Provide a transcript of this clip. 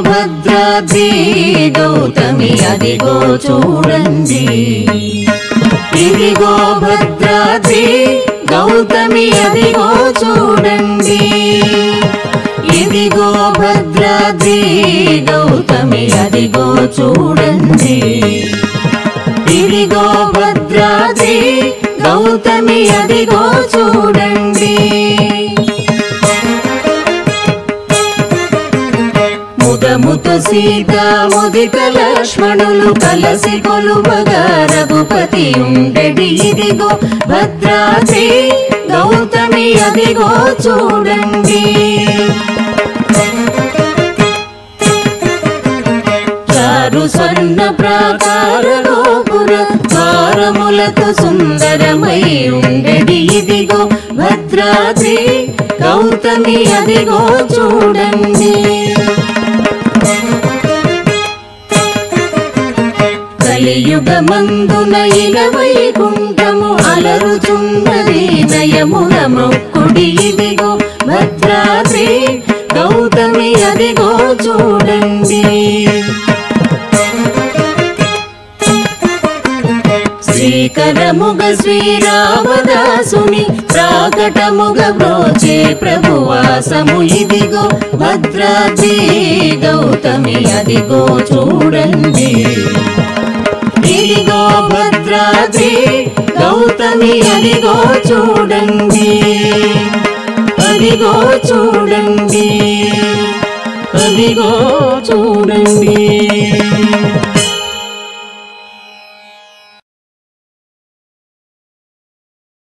భద్రాద్రి గౌతమి అదిగో చూడండి ఇదిగో భద్రాద్రి గౌతమి అదిగో చూడండి ఇదిగో భద్రాద్రి గౌతమి అదిగో చూడండి ఇదిగో భద్రాద్రి గౌతమి అదిగో చూడండి ముదముతో సీత ముదిత లక్ష్మణులు కలసి కొలువగా రఘుపతి ఉండడి ఇదిగో భద్రాద్రి గౌతమి అదిగో చూడండి చారు స్వర్ణ ప్రాకార గోపుర ద్వారములతో సుందరమై ఉండడి ఇదిగో భద్రాద్రి గౌతమి అదిగో చూడండి కలియుగమందున ఇలవై కుంఠము అలరుచున్నది నయమున మొక్కుడి ఇదిగో భద్రాద్రి గౌతమి అదిగో చూడండి శ్రీకరముగ శ్రీరామదాసుని ప్రాకటముగ బ్రోచే ప్రభువాసము ఇదిగో భద్రాద్రి గౌతమి అదిగో చూడండి ఇదిగో భద్రాద్రి గౌతమి అదిగో చూడండి అదిగో చూడండి అదిగో చూడండి